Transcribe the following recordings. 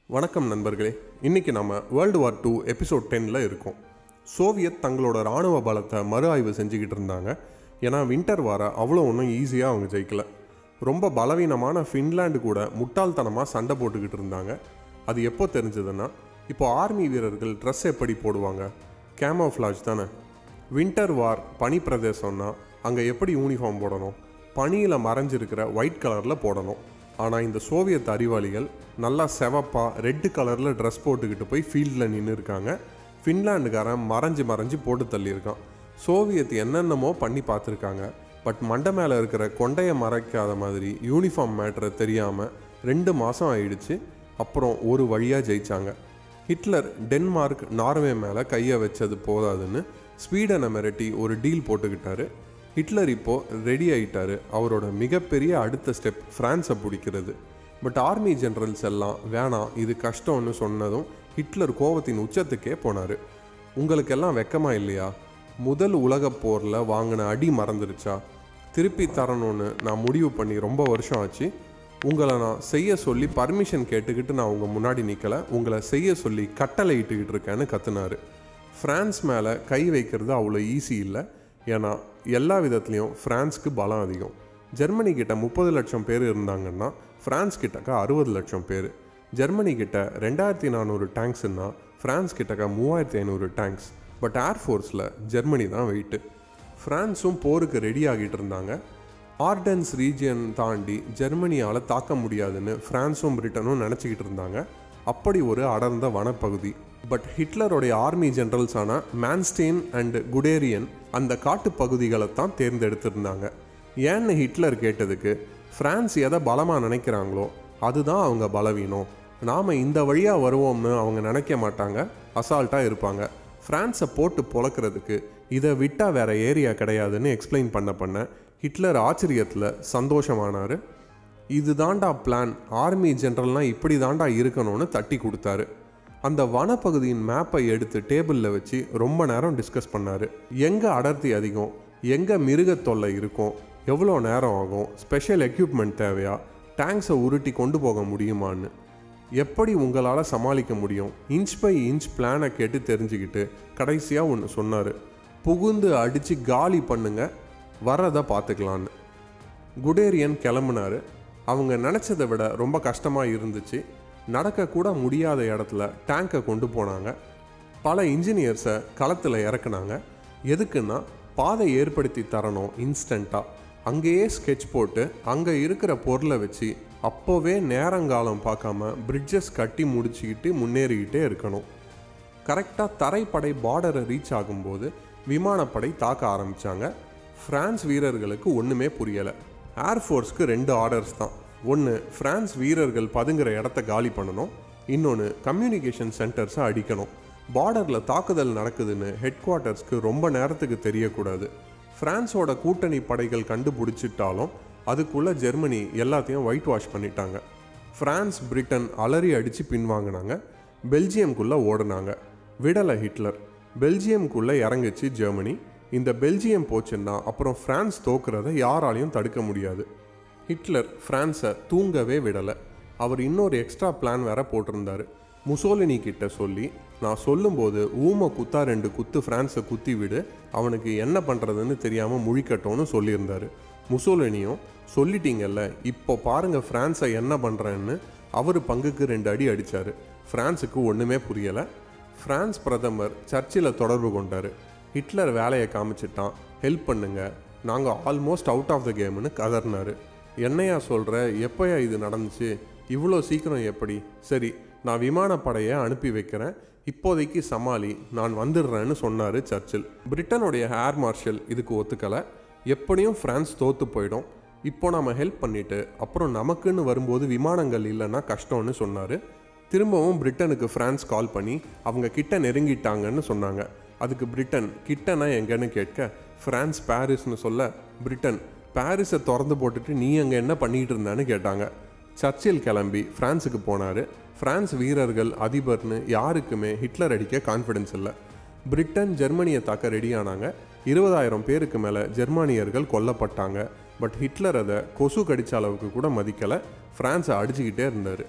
வணக்கம் நண்பர்களே இன்னைக்கு நம்ம வேர்ல்டு வார் டூ எபிசோட் டென்னில் இருக்கோம் சோவியத் தங்களோட இராணுவ பலத்தை மறு ஆய்வு செஞ்சுக்கிட்டு இருந்தாங்க ஏன்னா வின்டர் வார அவ்வளோ ஒன்றும் ஈஸியாக அவங்க ஜெயிக்கல ரொம்ப பலவீனமான ஃபின்லாண்டு கூட முட்டாள்தனமாக சண்டை போட்டுக்கிட்டு இருந்தாங்க அது எப்போ தெரிஞ்சதுன்னா இப்போ ஆர்மி வீரர்கள் ட்ரெஸ் எப்படி போடுவாங்க கேமோஃப்ளாஜ் தானே வின்டர் வார் பனி பிரதேசம்னா அங்கே எப்படி யூனிஃபார்ம் போடணும் பனியில் மறைஞ்சிருக்கிற ஒயிட் கலரில் போடணும் ஆனால் இந்த சோவியத் அறிவாளிகள் நல்லா செவப்பாக ரெட்டு கலரில் ட்ரெஸ் போட்டுக்கிட்டு போய் ஃபீல்டில் நின்று இருக்காங்க ஃபின்லாண்டுக்காரன் மறைஞ்சு மறைஞ்சு போட்டு தள்ளியிருக்கான் சோவியத் என்னென்னமோ பண்ணி பார்த்துருக்காங்க பட் மண்டை மேலே இருக்கிற கொண்டையை மறைக்காத மாதிரி யூனிஃபார்ம் மேட்ரு தெரியாமல் ரெண்டு மாதம் ஆயிடுச்சு அப்புறம் ஒரு வழியாக ஜெயிச்சாங்க ஹிட்லர் டென்மார்க் நார்வே மேலே கையை வச்சது போதாதுன்னு ஸ்வீடனை மிரட்டி ஒரு டீல் போட்டுக்கிட்டாரு ஹிட்லர் இப்போ ரெடி ஆயிட்டாரு அவரோட மிகப்பெரிய அடுத்த ஸ்டெப் ஃப்ரான்ஸை பிடிக்கிறது பட் ஆர்மி ஜெனரல்ஸ் எல்லாம் வேணாம் இது கஷ்டம்னு சொன்னதும் ஹிட்லர் கோவத்தின் உச்சத்துக்கே போனார் உங்களுக்கெல்லாம் வெக்கமா இல்லையா முதல் உலகப் போரில் வாங்கின அடி மறந்துருச்சா திருப்பி தரணும்னு நான் முடிவு பண்ணி ரொம்ப வருஷம் ஆச்சு உங்களை நான் செய்ய சொல்லி பர்மிஷன் கேட்டுக்கிட்டு நான் உங்கள் முன்னாடி நிற்கல உங்களை செய்ய சொல்லி கட்டளை இட்டுக்கிட்டு இருக்கேன்னு கத்துனாரு ஃப்ரான்ஸ் மேலே கை வைக்கிறது அவ்வளோ ஈஸி இல்லை ஏன்னா எல்லா விதத்துலேயும் ஃப்ரான்ஸ்க்கு பலம் அதிகம் ஜெர்மனி கிட்ட முப்பது லட்சம் பேர் இருந்தாங்கன்னா ஃப்ரான்ஸ் கிட்டக்க அறுபது லட்சம் பேர் ஜெர்மனி கிட்ட ரெண்டாயிரத்தி நானூறு டேங்க்ஸ்னா ஃப்ரான்ஸ் கிட்டக்க மூவாயிரத்தி ஐநூறு டேங்க்ஸ் பட் ஏர்ஃபோர்ஸில் ஜெர்மனி தான் வெயிட்டு ஃப்ரான்ஸும் போருக்கு ரெடி ஆகிட்டு இருந்தாங்க ஆர்டன்ஸ் ரீஜியன் தாண்டி ஜெர்மனியால் தாக்க முடியாதுன்னு ஃப்ரான்ஸும் பிரிட்டனும் நினச்சிக்கிட்டு இருந்தாங்க அப்படி ஒரு அடர்ந்த வனப்பகுதி பட் ஹிட்லருடைய ஆர்மி ஜெனரல்ஸான மேன்ஸ்டெயின் அண்ட் குடேரியன் அந்த காட்டு பகுதிகளை தான் தேர்ந்தெடுத்திருந்தாங்க ஏன்னு ஹிட்லர் கேட்டதுக்கு ஃப்ரான்ஸ் எதை பலமாக நினைக்கிறாங்களோ அதுதான் அவங்க பலவீனம் நாம் இந்த வழியாக வருவோம்னு அவங்க நினைக்க மாட்டாங்க அசால்ட்டாக இருப்பாங்க ஃப்ரான்ஸை போட்டு பொழக்கிறதுக்கு இதை விட்டால் வேற ஏரியா கிடையாதுன்னு எக்ஸ்பிளைன் பண்ண பண்ண ஹிட்லர் ஆச்சரியத்தில் சந்தோஷமானார் இது தாண்டா பிளான் ஆர்மி ஜென்ரல்னால் இப்படி தாண்டா இருக்கணும்னு தட்டி கொடுத்தாரு அந்த வனப்பகுதியின் மேப்பை எடுத்து டேபிளில் வச்சு ரொம்ப நேரம் டிஸ்கஸ் பண்ணார் எங்கே அடர்த்தி அதிகம் எங்கே மிருக தொல்லை இருக்கும் எவ்வளோ நேரம் ஆகும் ஸ்பெஷல் எக்யூப்மெண்ட் தேவையா டேங்க்ஸை உருட்டி கொண்டு போக முடியுமான்னு எப்படி உங்களால் சமாளிக்க முடியும் இன்ச் பை இன்ச் பிளானை கேட்டு தெரிஞ்சுக்கிட்டு கடைசியாக ஒன்று சொன்னார் புகுந்து அடித்து காலி பண்ணுங்க வர்றதை பார்த்துக்கலான்னு குடேரியன் கிளம்புனாரு அவங்க நினச்சதை விட ரொம்ப கஷ்டமாக இருந்துச்சு நடக்கக்கூட முடியாத இடத்துல டேங்கை கொண்டு போனாங்க பல இன்ஜினியர்ஸை களத்தில் இறக்குனாங்க எதுக்குன்னா பாதை ஏற்படுத்தி தரணும் இன்ஸ்டண்ட்டாக அங்கேயே ஸ்கெட்ச் போட்டு அங்கே இருக்கிற பொருளை வச்சு அப்போவே நேரங்காலம் பார்க்காம பிரிட்ஜஸ் கட்டி முடிச்சுக்கிட்டு முன்னேறிக்கிட்டே இருக்கணும் கரெக்டாக தரைப்படை பார்டரை ரீச் ஆகும்போது விமானப்படை தாக்க ஆரம்பித்தாங்க ஃப்ரான்ஸ் வீரர்களுக்கு ஒன்றுமே புரியலை ஏர்ஃபோர்ஸ்க்கு ரெண்டு ஆர்டர்ஸ் தான் ஒன்று ஃப்ரான்ஸ் வீரர்கள் பதுங்குற இடத்த காலி பண்ணணும் இன்னொன்று கம்யூனிகேஷன் சென்டர்ஸை அடிக்கணும் பார்டரில் தாக்குதல் நடக்குதுன்னு ஹெட் குவார்ட்டர்ஸ்க்கு ரொம்ப நேரத்துக்கு தெரியக்கூடாது ஃப்ரான்ஸோட கூட்டணி படைகள் கண்டுபிடிச்சிட்டாலும் அதுக்குள்ளே ஜெர்மனி எல்லாத்தையும் ஒயிட் வாஷ் பண்ணிட்டாங்க ஃப்ரான்ஸ் பிரிட்டன் அலறி அடித்து பின்வாங்கினாங்க பெல்ஜியம்குள்ளே ஓடினாங்க விடலை ஹிட்லர் பெல்ஜியம்குள்ளே இறங்குச்சு ஜெர்மனி இந்த பெல்ஜியம் போச்சுன்னா அப்புறம் ஃப்ரான்ஸ் தோக்குறத யாராலையும் தடுக்க முடியாது ஹிட்லர் ஃப்ரான்ஸை தூங்கவே விடலை அவர் இன்னொரு எக்ஸ்ட்ரா பிளான் வேற போட்டிருந்தாரு முசோலினி கிட்ட சொல்லி நான் சொல்லும்போது ஊமை குத்தா ரெண்டு குத்து ஃப்ரான்ஸை குத்தி விடு அவனுக்கு என்ன பண்ணுறதுன்னு தெரியாமல் முழிக்கட்டும்னு சொல்லியிருந்தாரு முசோலினியும் சொல்லிட்டீங்கல்ல இப்போ பாருங்க ஃப்ரான்ஸை என்ன பண்ணுறேன்னு அவர் பங்குக்கு ரெண்டு அடி அடித்தார் ஃப்ரான்ஸுக்கு ஒன்றுமே புரியலை ஃப்ரான்ஸ் பிரதமர் சர்ச்சில் தொடர்பு கொண்டார் ஹிட்லர் வேலையை காமிச்சிட்டான் ஹெல்ப் பண்ணுங்க நாங்கள் ஆல்மோஸ்ட் அவுட் ஆஃப் த கேம்னு கதறினாரு என்னையா சொல்கிற எப்போயா இது நடந்துச்சு இவ்வளோ சீக்கிரம் எப்படி சரி நான் விமானப்படையை அனுப்பி வைக்கிறேன் இப்போதைக்கு சமாளி நான் வந்துடுறேன்னு சொன்னார் சர்ச்சில் பிரிட்டனுடைய ஏர் மார்ஷல் இதுக்கு ஒத்துக்கலை எப்படியும் ஃப்ரான்ஸ் தோத்து போயிடும் இப்போ நம்ம ஹெல்ப் பண்ணிட்டு அப்புறம் நமக்குன்னு வரும்போது விமானங்கள் இல்லைன்னா கஷ்டம்னு சொன்னார் திரும்பவும் பிரிட்டனுக்கு ஃப்ரான்ஸ் கால் பண்ணி அவங்க கிட்ட நெருங்கிட்டாங்கன்னு சொன்னாங்க அதுக்கு பிரிட்டன் கிட்டனா எங்கன்னு கேட்க ஃப்ரான்ஸ் பாரிஸ்னு சொல்ல பிரிட்டன் பாரிஸை திறந்து போட்டுட்டு நீ அங்கே என்ன பண்ணிட்டு இருந்தான்னு கேட்டாங்க சர்ச்சில் கிளம்பி ஃப்ரான்ஸுக்கு போனார் ஃப்ரான்ஸ் வீரர்கள் அதிபர்னு யாருக்குமே ஹிட்லர் அடிக்க கான்ஃபிடன்ஸ் இல்லை பிரிட்டன் ஜெர்மனியை தாக்க ரெடியானாங்க இருபதாயிரம் பேருக்கு மேலே ஜெர்மானியர்கள் கொல்லப்பட்டாங்க பட் ஹிட்லர் அதை கொசு கடிச்ச அளவுக்கு கூட மதிக்கலை ஃப்ரான்ஸை அடிச்சுக்கிட்டே இருந்தார்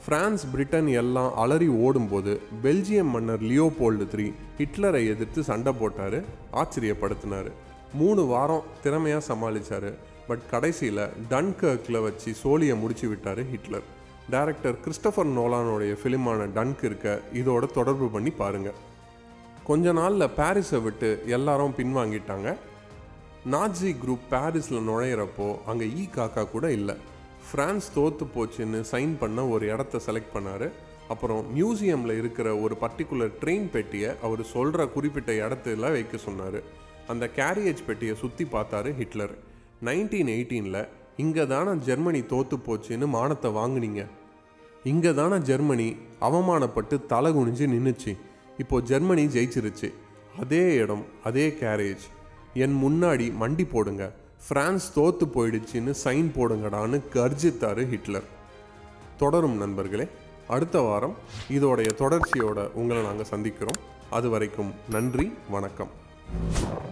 பிரான்ஸ் பிரிட்டன் எல்லாம் அலறி ஓடும்போது பெல்ஜியம் மன்னர் லியோபோல்டு த்ரீ ஹிட்லரை எதிர்த்து சண்டை போட்டார் ஆச்சரியப்படுத்தினார் மூணு வாரம் திறமையாக சமாளித்தார் பட் கடைசியில் டன்கர்க்கில் வச்சு சோழியை முடிச்சு விட்டார் ஹிட்லர் டைரக்டர் கிறிஸ்டபர் நோலானுடைய ஃபிலிமான டன்க் இருக்க இதோட தொடர்பு பண்ணி பாருங்கள் கொஞ்ச நாளில் பாரிஸை விட்டு எல்லாரும் பின்வாங்கிட்டாங்க நாஜி குரூப் பாரிஸில் நுழையிறப்போ அங்கே ஈ காக்கா கூட இல்லை ஃப்ரான்ஸ் தோத்து போச்சுன்னு சைன் பண்ண ஒரு இடத்த செலக்ட் பண்ணார் அப்புறம் மியூசியமில் இருக்கிற ஒரு பர்டிகுலர் ட்ரெயின் பெட்டியை அவர் சொல்கிற குறிப்பிட்ட இடத்துல வைக்க சொன்னார் அந்த கேரியேஜ் பெட்டியை சுற்றி பார்த்தாரு ஹிட்லர் நைன்டீன் எயிட்டீனில் இங்கே தானே ஜெர்மனி தோத்து போச்சுன்னு மானத்தை வாங்குனீங்க இங்கே தானே ஜெர்மனி அவமானப்பட்டு தலை குனிஞ்சு நின்றுச்சு இப்போ ஜெர்மனி ஜெயிச்சிருச்சு அதே இடம் அதே கேரேஜ் என் முன்னாடி மண்டி போடுங்க பிரான்ஸ் தோத்து போயிடுச்சுன்னு சைன் போடுங்கடான்னு கர்ஜித்தாரு ஹிட்லர் தொடரும் நண்பர்களே அடுத்த வாரம் இதோடைய தொடர்ச்சியோட உங்களை நாங்கள் சந்திக்கிறோம் அது வரைக்கும் நன்றி வணக்கம்